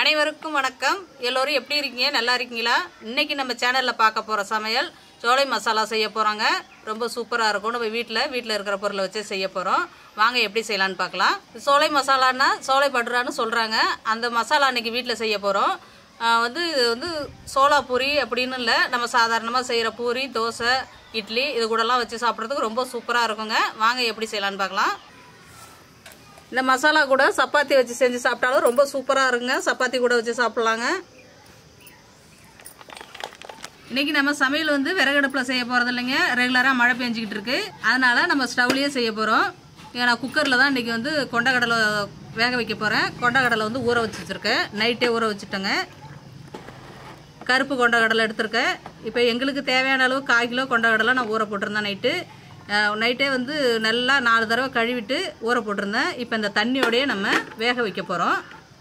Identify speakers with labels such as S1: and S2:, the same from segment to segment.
S1: அனைவருக்கும் வணக்கம் எல்லோரும் எப்படி இருக்கீங்க நல்லா இருக்கீங்களா இன்னைக்கு நம்ம சேனலில் பார்க்க போகிற சமையல் சோளை மசாலா செய்ய போகிறோங்க ரொம்ப சூப்பராக இருக்கும் நம்ம வீட்டில் வீட்டில் இருக்கிற பொருளை வச்சு செய்ய போகிறோம் வாங்க எப்படி செய்யலான்னு பார்க்கலாம் சோளை மசாலான்னா சோளை படுறான்னு சொல்கிறாங்க அந்த மசாலா இன்னைக்கு வீட்டில் செய்ய போகிறோம் வந்து இது வந்து சோளா பூரி அப்படின்னு இல்லை நம்ம சாதாரணமாக செய்கிற பூரி தோசை இட்லி இது கூடலாம் வச்சு சாப்பிட்றதுக்கு ரொம்ப சூப்பராக இருக்குங்க வாங்க எப்படி செய்யலான்னு பார்க்கலாம் இந்த மசாலா கூட சப்பாத்தி வச்சு செஞ்சு சாப்பிட்டாலும் ரொம்ப சூப்பராக இருக்குங்க சப்பாத்தி கூட வச்சு சாப்பிட்லாங்க இன்றைக்கி நம்ம சமையல் வந்து விறகடுப்பில் செய்ய போகிறது இல்லைங்க ரெகுலராக மழை பெஞ்சிக்கிட்டு இருக்கு அதனால் நம்ம ஸ்டவ்லேயே செய்ய போகிறோம் நான் குக்கரில் தான் இன்றைக்கி வந்து கொண்டக்கடலை வேக வைக்க போகிறேன் கொண்டக்கடலை வந்து ஊற வச்சு வச்சுருக்கேன் நைட்டே ஊற வச்சுட்டேங்க கருப்பு கொண்டக்கடலை எடுத்திருக்கேன் இப்போ எங்களுக்கு தேவையான அளவு கால் கிலோ கொண்டக்கடலை நான் ஊற போட்டிருந்தேன் நைட்டு நைட்டே வந்து நல்லா நாலு தடவை கழுவிட்டு ஊற போட்டிருந்தேன் இப்போ இந்த தண்ணியோடையே நம்ம வேக வைக்க போகிறோம்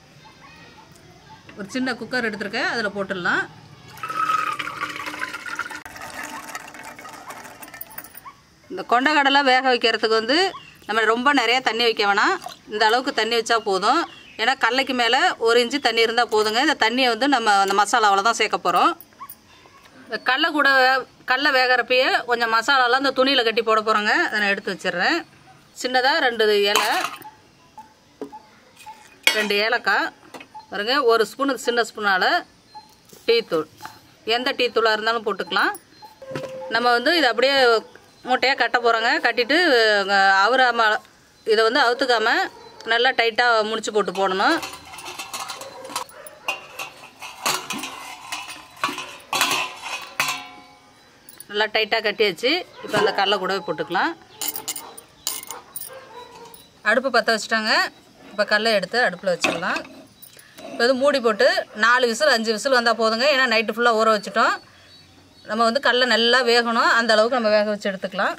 S1: ஒரு சின்ன குக்கர் எடுத்திருக்கேன் அதில் போட்டுடலாம் இந்த கொண்டக்கடலை வேக வைக்கிறதுக்கு வந்து நம்ம ரொம்ப நிறைய தண்ணி வைக்க வேணாம் இந்த அளவுக்கு தண்ணி வச்சா போதும் ஏன்னா கடலைக்கு மேலே ஒரு இன்ச்சு தண்ணி இருந்தால் போதுங்க இந்த தண்ணியை வந்து நம்ம அந்த மசாலாவில் தான் சேர்க்க போகிறோம் இந்த கடலை கூட கடலை வேகிறப்பயே கொஞ்சம் மசாலாலாம் இந்த துணியில் கட்டி போட போகிறோங்க அதை நான் எடுத்து வச்சிடுறேன் சின்னதாக ரெண்டு இலை ரெண்டு ஏலக்காய் பாருங்க ஒரு ஸ்பூனு சின்ன ஸ்பூனால் டீத்தூள் எந்த டீ தூளாக இருந்தாலும் போட்டுக்கலாம் நம்ம வந்து இதை அப்படியே மூட்டையாக கட்ட போகிறோங்க கட்டிட்டு அவராம இதை வந்து அவுத்துக்காம நல்லா டைட்டாக முடிச்சு போட்டு போடணும் நல்லா டைட்டாக கட்டியாச்சு இப்போ அந்த கடலை கூடவே போட்டுக்கலாம் அடுப்பு பற்ற வச்சுட்டாங்க இப்போ கடலை எடுத்து அடுப்பில் வச்சிடலாம் இப்போ வந்து மூடி போட்டு நாலு விசில் அஞ்சு விசில் வந்தால் போதுங்க ஏன்னா நைட்டு ஃபுல்லாக ஊற வச்சுட்டோம் நம்ம வந்து கடலை நல்லா வேகணும் அந்த அளவுக்கு நம்ம வேக வச்சு எடுத்துக்கலாம்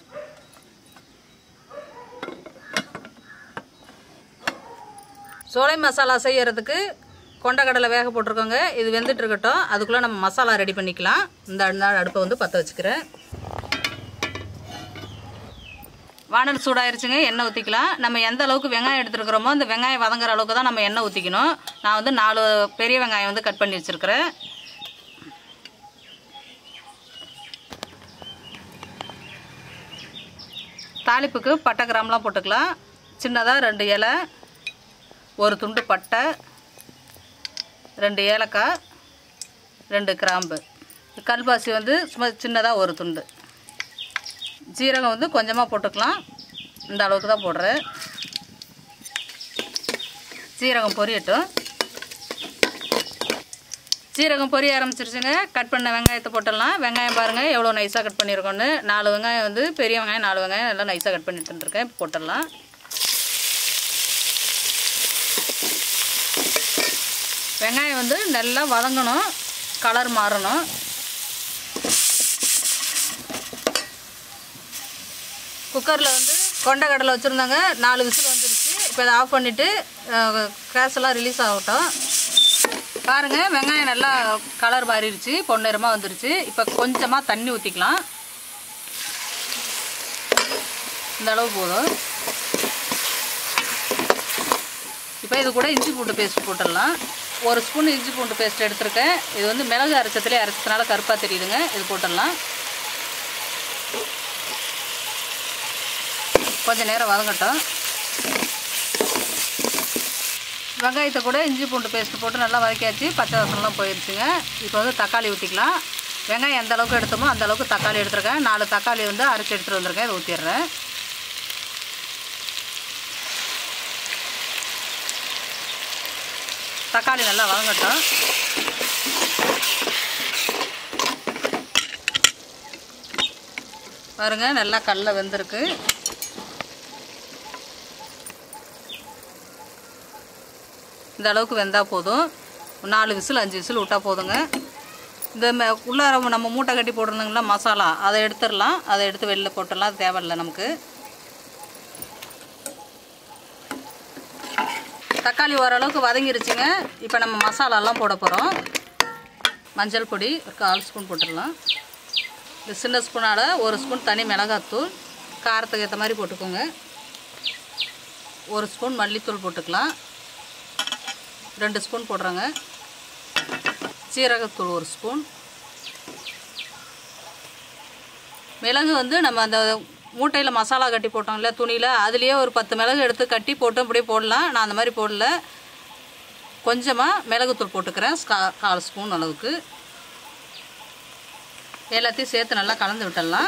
S1: சோளை மசாலா செய்யறதுக்கு கொண்டக்கடலை வேக போட்டிருக்கோங்க இது வெந்துட்டு இருக்கட்டும் அதுக்குள்ளே நம்ம மசாலா ரெடி பண்ணிக்கலாம் இந்த நாள் அடுப்பை வந்து பற்ற வச்சுக்கிறேன் வானல் சூடாயிருச்சுங்க எண்ணெய் ஊற்றிக்கலாம் நம்ம எந்த அளவுக்கு வெங்காயம் எடுத்துருக்குறோமோ அந்த வெங்காயம் வதங்குற அளவுக்கு தான் நம்ம எண்ணெய் ஊற்றிக்கணும் நான் வந்து நாலு பெரிய வெங்காயம் வந்து கட் பண்ணி வச்சுருக்கிறேன் தாளிப்புக்கு பட்டை கிராம்லாம் போட்டுக்கலாம் சின்னதாக ரெண்டு இலை ஒரு துண்டு பட்டை ரெண்டு ஏலக்காய் ரெண்டு கிராம்பு கல்பாசி வந்து சும்மா சின்னதாக ஒரு துண்டு ஜீரகம் வந்து கொஞ்சமாக போட்டுக்கலாம் இந்த அளவுக்கு தான் போடுறேன் ஜீரகம் பொரியட்டும் ஜீரகம் பொரிய ஆரம்பிச்சிருச்சுங்க கட் பண்ண வெங்காயத்தை போட்டுடலாம் வெங்காயம் பாருங்கள் எவ்வளோ நைஸாக கட் பண்ணியிருக்கோன்னு நாலு வெங்காயம் வந்து பெரிய வெங்காயம் நாலு வெங்காயம் நல்லா நைஸாக கட் பண்ணி எடுத்துட்டுருக்கேன் இப்போ போட்டுடலாம் வெங்காயம் வந்து நல்லா வதங்கணும் கலர் மாறணும் குக்கரில் வந்து கொண்ட கடலை வச்சுருந்தாங்க நாலு விசில் வந்துருச்சு இப்போ இதை ஆஃப் பண்ணிவிட்டு கேஸ் எல்லாம் ரிலீஸ் ஆகட்டும் பாருங்கள் வெங்காயம் நல்லா கலர் மாறிடுச்சு பொன்னிறமாக வந்துருச்சு இப்போ கொஞ்சமாக தண்ணி ஊற்றிக்கலாம் இந்த அளவு போதும் இப்போ இது கூட இஞ்சி பூண்டு பேஸ்ட் போட்டுடலாம் ஒரு ஸ்பூன் இஞ்சி பூண்டு பேஸ்ட் எடுத்திருக்கேன் இது வந்து மிளகு அரைச்சத்துலேயே அரைச்சதுனால கருப்பாக தெரியுதுங்க இது போட்டுடலாம் கொஞ்சம் நேரம் வதங்கட்டும் வெங்காயத்தை கூட இஞ்சி பூண்டு பேஸ்ட் போட்டு நல்லா வதக்கியாச்சு பச்சை வாசனெலாம் போயிடுச்சுங்க இப்போ வந்து தக்காளி ஊற்றிக்கலாம் வெங்காயம் எந்த அளவுக்கு எடுத்தோமோ அந்த அளவுக்கு தக்காளி எடுத்துருக்கேன் நாலு தக்காளி வந்து அரைச்சி எடுத்துகிட்டு வந்திருக்கேன் இதை ஊற்றிடுறேன் தக்காளி நல்லா வதங்கட்டும் பாருங்க நல்லா கடல வெந்திருக்கு இந்த அளவுக்கு வெந்தால் போதும் நாலு விசில் அஞ்சு விசில் விட்டால் போதுங்க இந்த மெ உள்ளார நம்ம மூட்டை கட்டி போட்டிருந்தோங்களா மசாலா அதை எடுத்துடலாம் அதை எடுத்து வெளில போட்டுடலாம் அது தேவையில்லை நமக்கு தக்காளி ஓரளவுக்கு வதங்கிருச்சுங்க இப்போ நம்ம மசாலாலாம் போட போகிறோம் மஞ்சள் பொடி ஒரு கால் ஸ்பூன் போட்டுடலாம் இந்த சின்ன ஸ்பூனால் ஒரு ஸ்பூன் தனி மிளகாத்தூள் காரத்துக்கு ஏற்ற மாதிரி போட்டுக்கோங்க ஒரு ஸ்பூன் மல்லித்தூள் போட்டுக்கலாம் ரெண்டு ஸ்பூன் போடுறேங்க சீரகத்தூள் ஒரு ஸ்பூன் மிளகு வந்து நம்ம அந்த மூட்டையில் மசாலா கட்டி போட்டோம்ல துணியில் அதுலேயே ஒரு பத்து மிளகு எடுத்து கட்டி போட்டு அப்படியே போடலாம் நான் அந்த மாதிரி போடல கொஞ்சமாக மிளகுத்தூள் போட்டுக்கிறேன் கா- கால் ஸ்பூன் அளவுக்கு எல்லாத்தையும் சேர்த்து நல்லா கலந்து விட்டுடலாம்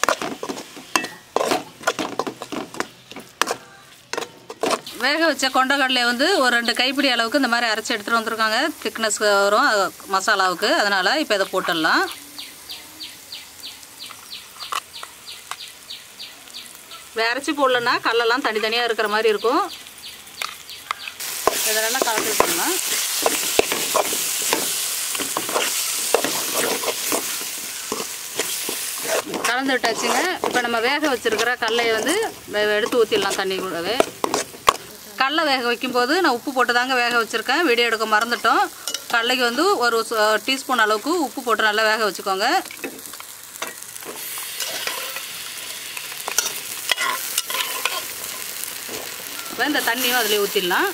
S1: வேக வச்ச கொண்டக்கடலையை வந்து ஒரு ரெண்டு கைப்பிடி அளவுக்கு இந்த மாதிரி அரைச்சி எடுத்துகிட்டு வந்திருக்காங்க திக்னஸ் வரும் அது மசாலாவுக்கு அதனால் இப்போ இதை போட்டுடலாம் இதை அரைச்சி போடலன்னா கல்லெல்லாம் தனித்தனியாக இருக்கிற மாதிரி இருக்கும் இதெல்லாம் கலந்து விட்டுடலாம் கலந்து விட்டாச்சுங்க இப்போ நம்ம வேக வச்சிருக்கிற கடலையை வந்து வெ- எடுத்து ஊற்றிடலாம் தண்ணி கூடவே கடலை வேக வைக்கும்போது நான் உப்பு போட்டு தாங்க வேக வச்சுருக்கேன் வீடியோ எடுக்க மறந்துட்டோம் கடலைக்கு வந்து ஒரு ச- டீஸ்பூன் அளவுக்கு உப்பு போட்டு நல்லா வேக வச்சுக்கோங்க இப்போ இந்த தண்ணியும் அதிலே ஊற்றிடலாம்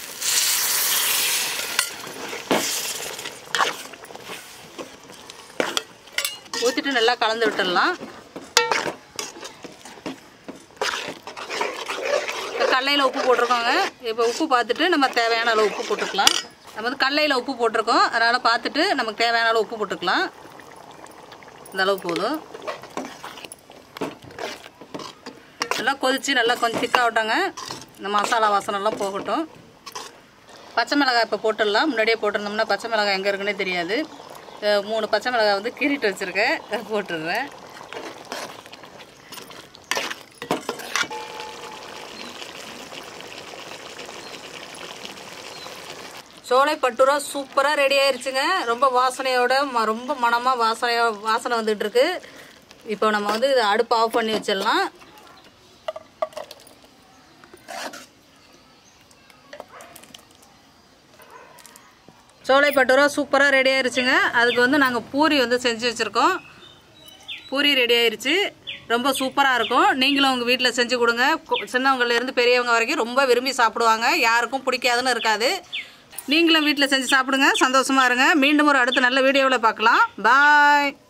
S1: ஊற்றிட்டு நல்லா கலந்து விட்டுடலாம் இப்போ கடலையில் உப்பு போட்டிருக்கோங்க இப்போ உப்பு பார்த்துட்டு நம்ம தேவையான அளவு உப்பு போட்டுக்கலாம் நம்ம வந்து கடலையில் உப்பு போட்டிருக்கோம் அதனால் பார்த்துட்டு நமக்கு தேவையான அளவு உப்பு போட்டுக்கலாம் இந்த அளவு போதும் நல்லா கொதித்து நல்லா கொஞ்சம் திக்காகட்டாங்க இந்த மசாலா வாசனைலாம் போகட்டும் பச்சை மிளகாய் இப்போ போட்டுடலாம் முன்னாடியே போட்டிருந்தோம்னா பச்சை மிளகாய் எங்கே இருக்குன்னே தெரியாது அஹ் மூணு பச்சை மிளகாய் வந்து கீறிட்டு வச்சுருக்கேன் அதை போட்டுடுறேன் சோலை பட்டுரா சூப்பராக ரெடி ஆயிருச்சுங்க ரொம்ப வாசனையோட ம- ரொம்ப மணமாக வாசனையோ வாசனை வந்துட்டு இருக்கு இப்போ நம்ம வந்து இதை அடுப்பு ஆஃப் பண்ணி வச்சிடலாம் சோலை பட்டுரா சூப்பராக ரெடி ஆயிருச்சுங்க அதுக்கு வந்து நாங்கள் பூரி வந்து செஞ்சு வச்சுருக்கோம் பூரி ரெடி ஆயிருச்சு ரொம்ப சூப்பராக இருக்கும் நீங்களும் உங்கள் வீட்டில் செஞ்சு கொடுங்க கு- சின்னவங்கலேருந்து பெரியவங்க வரைக்கும் ரொம்ப விரும்பி சாப்பிடுவாங்க யாருக்கும் பிடிக்காதுன்னு இருக்காது நீங்களும் வீட்டில் செஞ்சு சாப்பிடுங்க சந்தோஷமாக இருங்க மீண்டும் ஒரு அடுத்த நல்ல வீடியோவில் பார்க்கலாம் பாய்